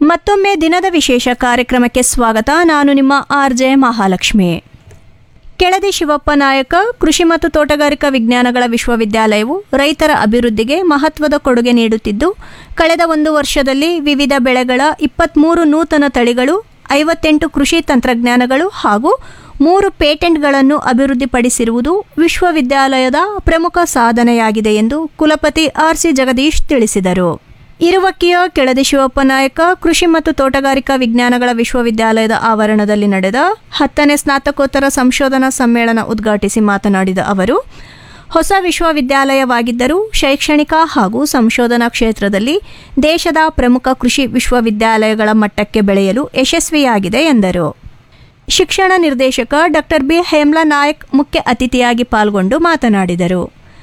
ಮತ್ತೊಮ್ಮೆ ದಿನದ ವಿಶೇಷ ಕಾರ್ಯಕ್ರಮಕ್ಕೆ ಸ್ವಾಗತ ನಾನು ನಿಮ್ಮ ಆರ್ ಜೆ ಮಹಾಲಕ್ಷ್ಮಿ ಕೆಳದಿ ಶಿವಪ್ಪ ನಾಯಕ ಕೃಷಿ ಮತ್ತು ತೋಟಗಾರಿಕಾ ವಿಜ್ಞಾನಗಳ ವಿಶ್ವವಿದ್ಯಾಲಯವು ರೈತರ ಅಭಿವೃದ್ಧಿಗೆ ಮಹತ್ವದ ಕೊಡುಗೆ ನೀಡುತ್ತಿದ್ದು ಕಳೆದ ಒಂದು ವರ್ಷದಲ್ಲಿ ವಿವಿಧ ಬೆಳೆಗಳ ಇಪ್ಪತ್ತ್ಮೂರು ನೂತನ ತಳಿಗಳು ಐವತ್ತೆಂಟು ಕೃಷಿ ತಂತ್ರಜ್ಞಾನಗಳು ಹಾಗೂ ಮೂರು ಪೇಟೆಂಟ್ಗಳನ್ನು ಅಭಿವೃದ್ಧಿಪಡಿಸಿರುವುದು ವಿಶ್ವವಿದ್ಯಾಲಯದ ಪ್ರಮುಖ ಸಾಧನೆಯಾಗಿದೆ ಎಂದು ಕುಲಪತಿ ಆರ್ ಸಿ ಜಗದೀಶ್ ತಿಳಿಸಿದರು ಇರುವಕ್ಕಿಯ ಕೆಳದಿ ಶಿವಪ್ಪ ನಾಯಕ ಕೃಷಿ ಮತ್ತು ತೋಟಗಾರಿಕಾ ವಿಜ್ಞಾನಗಳ ವಿಶ್ವವಿದ್ಯಾಲಯದ ಆವರಣದಲ್ಲಿ ನಡೆದ ಹತ್ತನೇ ಸ್ನಾತಕೋತ್ತರ ಸಂಶೋಧನಾ ಸಮ್ಮೇಳನ ಉದ್ಘಾಟಿಸಿ ಮಾತನಾಡಿದ ಅವರು ಹೊಸ ವಿಶ್ವವಿದ್ಯಾಲಯವಾಗಿದ್ದರೂ ಶೈಕ್ಷಣಿಕ ಹಾಗೂ ಸಂಶೋಧನಾ ಕ್ಷೇತ್ರದಲ್ಲಿ ದೇಶದ ಪ್ರಮುಖ ಕೃಷಿ ವಿಶ್ವವಿದ್ಯಾಲಯಗಳ ಮಟ್ಟಕ್ಕೆ ಬೆಳೆಯಲು ಯಶಸ್ವಿಯಾಗಿದೆ ಎಂದರು ಶಿಕ್ಷಣ ನಿರ್ದೇಶಕ ಡಾಕ್ಟರ್ ಬಿ ಹೇಮ್ಲಾ ನಾಯಕ್ ಮುಖ್ಯ ಅತಿಥಿಯಾಗಿ ಪಾಲ್ಗೊಂಡು ಮಾತನಾಡಿದರು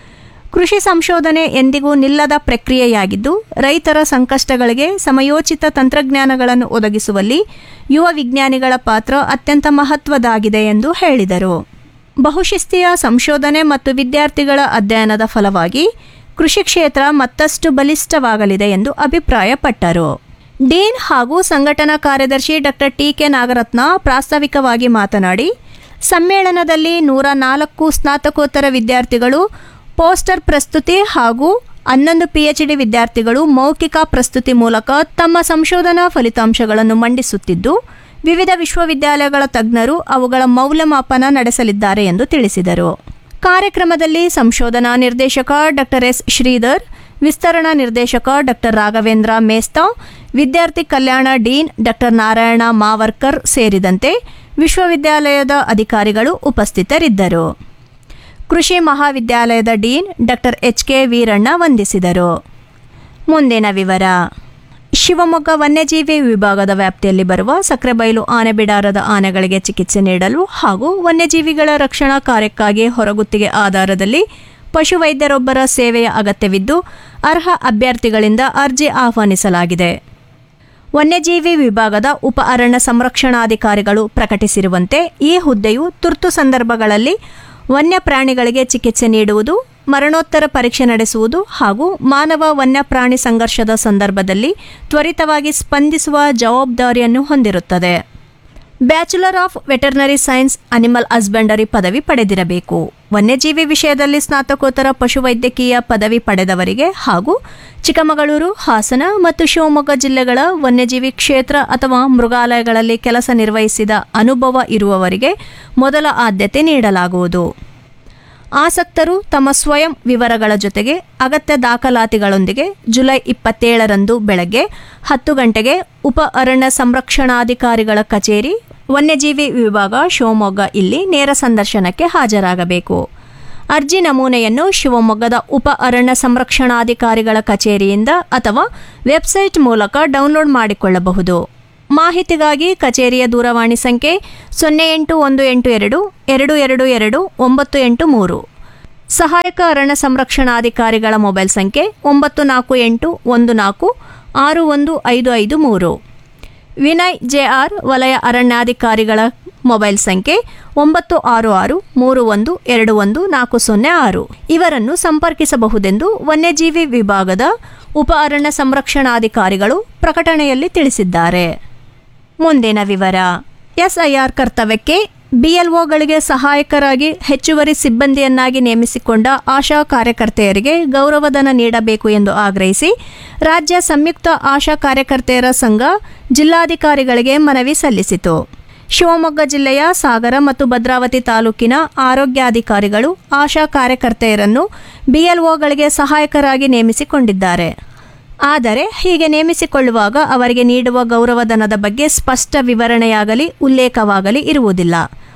ಕೃಷಿ ಸಂಶೋಧನೆ ಎಂದಿಗೂ ನಿಲ್ಲದ ಪ್ರಕ್ರಿಯೆಯಾಗಿದ್ದು ರೈತರ ಸಂಕಷ್ಟಗಳಿಗೆ ಸಮಯೋಚಿತ ತಂತ್ರಜ್ಞಾನಗಳನ್ನು ಒದಗಿಸುವಲ್ಲಿ ಯುವ ವಿಜ್ಞಾನಿಗಳ ಪಾತ್ರ ಅತ್ಯಂತ ಮಹತ್ವದಾಗಿದೆ ಎಂದು ಹೇಳಿದರು ಬಹುಶಿಸ್ತೀಯ ಸಂಶೋಧನೆ ಮತ್ತು ವಿದ್ಯಾರ್ಥಿಗಳ ಅಧ್ಯಯನದ ಫಲವಾಗಿ ಕೃಷಿ ಕ್ಷೇತ್ರ ಮತ್ತಷ್ಟು ಬಲಿಷ್ಠವಾಗಲಿದೆ ಎಂದು ಅಭಿಪ್ರಾಯಪಟ್ಟರು ಡೀನ್ ಹಾಗೂ ಸಂಘಟನಾ ಕಾರ್ಯದರ್ಶಿ ಡಾಕ್ಟರ್ ಟಿ ಕೆ ನಾಗರತ್ನ ಪ್ರಾಸ್ತಾವಿಕವಾಗಿ ಮಾತನಾಡಿ ಸಮ್ಮೇಳನದಲ್ಲಿ ನೂರ ನಾಲ್ಕು ಸ್ನಾತಕೋತ್ತರ ವಿದ್ಯಾರ್ಥಿಗಳು ಪೋಸ್ಟರ್ ಪ್ರಸ್ತುತಿ ಹಾಗೂ ಹನ್ನೊಂದು ಪಿಎಚ್ಡಿ ವಿದ್ಯಾರ್ಥಿಗಳು ಮೌಖಿಕ ಪ್ರಸ್ತುತಿ ಮೂಲಕ ತಮ್ಮ ಸಂಶೋಧನಾ ಫಲಿತಾಂಶಗಳನ್ನು ಮಂಡಿಸುತ್ತಿದ್ದು ವಿವಿಧ ವಿಶ್ವವಿದ್ಯಾಲಯಗಳ ತಜ್ಞರು ಅವುಗಳ ಮೌಲ್ಯಮಾಪನ ನಡೆಸಲಿದ್ದಾರೆ ಎಂದು ತಿಳಿಸಿದರು ಕಾರ್ಯಕ್ರಮದಲ್ಲಿ ಸಂಶೋಧನಾ ನಿರ್ದೇಶಕ ಡಾಕ್ಟರ್ ಎಸ್ ಶ್ರೀಧರ್ ವಿಸ್ತರಣಾ ನಿರ್ದೇಶಕ ಡಾಕ್ಟರ್ ರಾಘವೇಂದ್ರ ಮೇಸ್ತಾ ವಿದ್ಯಾರ್ಥಿ ಕಲ್ಯಾಣ ಡೀನ್ ಡಾಕ್ಟರ್ ನಾರಾಯಣ ಮಾವರ್ಕರ್ ಸೇರಿದಂತೆ ವಿಶ್ವವಿದ್ಯಾಲಯದ ಅಧಿಕಾರಿಗಳು ಉಪಸ್ಥಿತರಿದ್ದರು ಕೃಷಿ ಮಹಾವಿದ್ಯಾಲಯದ dean doctor H K Veeranna ವಂದಿಸಿದರು ಮುಂದಿನ ವಿವರ ಶಿವಮೊಗ್ಗ ವನ್ಯಜೀವಿ ವಿಭಾಗದ ವ್ಯಾಪ್ತಿಯಲ್ಲಿ ಬರುವ ಸಕ್ರೆಬೈಲು ಆನೆ ಬಿಡಾರದ ಆನೆಗಳಿಗೆ ಚಿಕಿತ್ಸೆ ನೀಡಲು ಹಾಗೂ ವನ್ಯಜೀವಿಗಳ ರಕ್ಷಣಾ ಕಾರ್ಯಕ್ಕಾಗಿ ಹೊರಗುತ್ತಿಗೆ ಆಧಾರದಲ್ಲಿ ಪಶುವೈದ್ಯರೊಬ್ಬರ ಸೇವೆಯ ಅಗತ್ಯವಿದ್ದು ಅರ್ಹ ಅಭ್ಯರ್ಥಿಗಳಿಂದ ಅರ್ಜಿ ಆಹ್ವಾನಿಸಲಾಗಿದೆ ವನ್ಯಜೀವಿ ವಿಭಾಗದ ಉಪ ಅರಣ್ಯ ಸಂರಕ್ಷಣಾಧಿಕಾರಿಗಳು ಪ್ರಕಟಿಸಿರುವಂತೆ ಈ ಹುದ್ದೆಯು ತುರ್ತು ಸಂದರ್ಭಗಳಲ್ಲಿ ವನ್ಯ ಪ್ರಾಣಿಗಳಿಗೆ ಚಿಕಿತ್ಸೆ ನೀಡುವುದು ಮರಣೋತ್ತರ ಪರೀಕ್ಷೆ ನಡೆಸುವುದು ಹಾಗೂ ಮಾನವ ವನ್ಯಪ್ರಾಣಿ ಸಂಘರ್ಷದ ಸಂದರ್ಭದಲ್ಲಿ ತ್ವರಿತವಾಗಿ ಸ್ಪಂದಿಸುವ ಜವಾಬ್ದಾರಿಯನ್ನು ಹೊಂದಿರುತ್ತದೆ bachelor of veterinary science animal husbandry ಪದವಿ ಪಡೆದಿರಬೇಕು ವನ್ಯಜೀವಿ ವಿಷಯದಲ್ಲಿ ಸ್ನಾತಕೋತ್ತರ ಪಶುವೈದ್ಯಕೀಯ ಪದವಿ ಪಡೆದವರಿಗೆ ಹಾಗೂ ಚಿಕ್ಕಮಗಳೂರು ಹಾಸನ ಮತ್ತು ಶಿವಮೊಗ್ಗ ಜಿಲ್ಲೆಗಳ ವನ್ಯಜೀವಿ ಕ್ಷೇತ್ರ ಅಥವಾ ಮೃಗಾಲಯಗಳಲ್ಲಿ ಕೆಲಸ ನಿರ್ವಹಿಸಿದ ಅನುಭವ ಇರುವವರಿಗೆ ಮೊದಲ ಆದ್ಯತೆ ನೀಡಲಾಗುವುದು ಆಸಕ್ತರು ತಮ್ಮ ಸ್ವಯಂ ವಿವರಗಳ ಜೊತೆಗೆ ಅಗತ್ಯ ದಾಖಲಾತಿಗಳೊಂದಿಗೆ ಜುಲೈ ಇಪ್ಪತ್ತೇಳರಂದು ಬೆಳಗ್ಗೆ ಹತ್ತು ಗಂಟೆಗೆ ಉಪ ಅರಣ್ಯ ಸಂರಕ್ಷಣಾಧಿಕಾರಿಗಳ ಕಚೇರಿ ವನ್ಯಜೀವಿ ವಿಭಾಗ ಶಿವಮೊಗ್ಗ ಇಲ್ಲಿ ನೇರ ಸಂದರ್ಶನಕ್ಕೆ ಹಾಜರಾಗಬೇಕು ಅರ್ಜಿ ನಮೂನೆಯನ್ನು ಶಿವಮೊಗ್ಗದ ಉಪ ಅರಣ್ಯ ಸಂರಕ್ಷಣಾಧಿಕಾರಿಗಳ ಕಚೇರಿಯಿಂದ ಅಥವಾ ವೆಬ್ಸೈಟ್ ಮೂಲಕ ಡೌನ್ಲೋಡ್ ಮಾಡಿಕೊಳ್ಳಬಹುದು ಮಾಹಿತಿಗಾಗಿ ಕಚೇರಿಯ ದೂರವಾಣಿ ಸಂಖ್ಯೆ ಸೊನ್ನೆ ಎಂಟು ಒಂದು ಎಂಟು ಎರಡು ಎರಡು ಎರಡು ಎರಡು ಒಂಬತ್ತು ಎಂಟು ಮೂರು ಸಹಾಯಕ ಅರಣ್ಯ ಸಂರಕ್ಷಣಾಧಿಕಾರಿಗಳ ಮೊಬೈಲ್ ಸಂಖ್ಯೆ ಒಂಬತ್ತು ನಾಲ್ಕು ಎಂಟು ಒಂದು ನಾಲ್ಕು ಆರು ಒಂದು ಐದು ಐದು ಮೂರು ವಿನಯ್ ಜೆ ಆರ್ ವಲಯ ಅರಣ್ಯಾಧಿಕಾರಿಗಳ ಮೊಬೈಲ್ ಸಂಖ್ಯೆ ಒಂಬತ್ತು ಆರು ಆರು ಮೂರು ಒಂದು ಎರಡು ಒಂದು ನಾಲ್ಕು ಸೊನ್ನೆ ಆರು ಇವರನ್ನು ಸಂಪರ್ಕಿಸಬಹುದೆಂದು ವನ್ಯಜೀವಿ ವಿಭಾಗದ ಉಪ ಅರಣ್ಯ ಸಂರಕ್ಷಣಾಧಿಕಾರಿಗಳು ಪ್ರಕಟಣೆಯಲ್ಲಿ ತಿಳಿಸಿದ್ದಾರೆ ಮುಂದಿನ ವಿವರ ಎಸ್ಐಆರ್ ಕರ್ತವ್ಯಕ್ಕೆ ಬಿಎಲ್ಒಗಳಿಗೆ ಸಹಾಯಕರಾಗಿ ಹೆಚ್ಚುವರಿ ಸಿಬ್ಬಂದಿಯನ್ನಾಗಿ ನೇಮಿಸಿಕೊಂಡ ಆಶಾ ಕಾರ್ಯಕರ್ತೆಯರಿಗೆ ಗೌರವಧನ ನೀಡಬೇಕು ಎಂದು ಆಗ್ರಹಿಸಿ ರಾಜ್ಯ ಸಂಯುಕ್ತ ಆಶಾ ಕಾರ್ಯಕರ್ತೆಯರ ಸಂಘ ಜಿಲ್ಲಾಧಿಕಾರಿಗಳಿಗೆ ಮನವಿ ಸಲ್ಲಿಸಿತು ಶಿವಮೊಗ್ಗ ಜಿಲ್ಲೆಯ ಸಾಗರ ಮತ್ತು ಭದ್ರಾವತಿ ತಾಲೂಕಿನ ಆರೋಗ್ಯಾಧಿಕಾರಿಗಳು ಆಶಾ ಕಾರ್ಯಕರ್ತೆಯರನ್ನು ಬಿಎಲ್ಒಗಳಿಗೆ ಸಹಾಯಕರಾಗಿ ನೇಮಿಸಿಕೊಂಡಿದ್ದಾರೆ ಆದರೆ ಹೀಗೆ ನೇಮಿಸಿಕೊಳ್ಳುವಾಗ ಅವರಿಗೆ ನೀಡುವ ಗೌರವಧನದ ಬಗ್ಗೆ ಸ್ಪಷ್ಟ ವಿವರಣೆಯಾಗಲಿ ಉಲ್ಲೇಖವಾಗಲಿ ಇರುವುದಿಲ್ಲ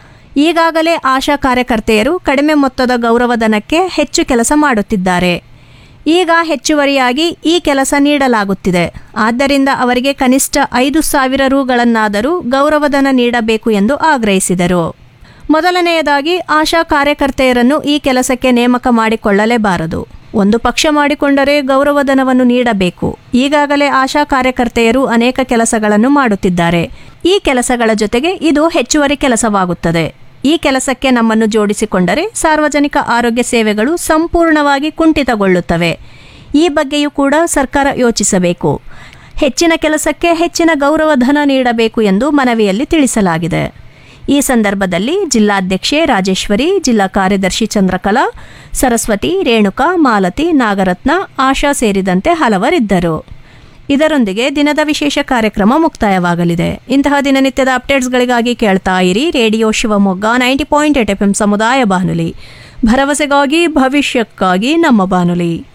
ಈಗಾಗಲೇ ಆಶಾ ಕಾರ್ಯಕರ್ತೆಯರು ಕಡಿಮೆ ಮೊತ್ತದ ಗೌರವಧನಕ್ಕೆ ಹೆಚ್ಚು ಕೆಲಸ ಮಾಡುತ್ತಿದ್ದಾರೆ ಈಗ ಹೆಚ್ಚುವರಿಯಾಗಿ ಈ ಕೆಲಸ ನೀಡಲಾಗುತ್ತಿದೆ ಆದ್ದರಿಂದ ಅವರಿಗೆ ಕನಿಷ್ಠ ಐದು ಸಾವಿರ ರುಗಳನ್ನಾದರೂ ಗೌರವಧನ ನೀಡಬೇಕು ಎಂದು ಆಗ್ರಹಿಸಿದರು ಮೊದಲನೆಯದಾಗಿ ಆಶಾ ಕಾರ್ಯಕರ್ತೆಯರನ್ನು ಈ ಕೆಲಸಕ್ಕೆ ನೇಮಕ ಮಾಡಿಕೊಳ್ಳಲೇಬಾರದು ಒಂದು ಪಕ್ಷ ಮಾಡಿಕೊಂಡರೆ ಗೌರವಧನವನ್ನು ನೀಡಬೇಕು ಈಗಾಗಲೇ ಆಶಾ ಕಾರ್ಯಕರ್ತೆಯರು ಅನೇಕ ಕೆಲಸಗಳನ್ನು ಮಾಡುತ್ತಿದ್ದಾರೆ ಈ ಕೆಲಸಗಳ ಜೊತೆಗೆ ಇದು ಹೆಚ್ಚುವರಿ ಕೆಲಸವಾಗುತ್ತದೆ ಈ ಕೆಲಸಕ್ಕೆ ನಮ್ಮನ್ನು ಜೋಡಿಸಿಕೊಂಡರೆ ಸಾರ್ವಜನಿಕ ಆರೋಗ್ಯ ಸೇವೆಗಳು ಸಂಪೂರ್ಣವಾಗಿ ಕುಂಠಿತಗೊಳ್ಳುತ್ತವೆ ಈ ಬಗ್ಗೆಯೂ ಕೂಡ ಸರ್ಕಾರ ಯೋಚಿಸಬೇಕು ಹೆಚ್ಚಿನ ಕೆಲಸಕ್ಕೆ ಹೆಚ್ಚಿನ ಗೌರವಧನ ನೀಡಬೇಕು ಎಂದು ಮನವಿಯಲ್ಲಿ ತಿಳಿಸಲಾಗಿದೆ ಈ ಸಂದರ್ಭದಲ್ಲಿ ಜಿಲ್ಲಾಧ್ಯಕ್ಷೆ ರಾಜೇಶ್ವರಿ ಜಿಲ್ಲಾ ಕಾರ್ಯದರ್ಶಿ ಚಂದ್ರಕಲಾ ಸರಸ್ವತಿ ರೇಣುಕಾ ಮಾಲತಿ ನಾಗರತ್ನ ಆಶಾ ಸೇರಿದಂತೆ ಹಲವರಿದ್ದರು ಇದರೊಂದಿಗೆ ದಿನದ ವಿಶೇಷ ಕಾರ್ಯಕ್ರಮ ಮುಕ್ತಾಯವಾಗಲಿದೆ ಇಂತಹ ದಿನನಿತ್ಯದ ಅಪ್ಡೇಟ್ಸ್ಗಳಿಗಾಗಿ ಕೇಳ್ತಾ ಇರಿ radio Shivamogga ninety point eight F M ಸಮುದಾಯ ಬಾನುಲಿ ಭರವಸೆಗಾಗಿ ಭವಿಷ್ಯಕ್ಕಾಗಿ ನಮ್ಮ ಬಾನುಲಿ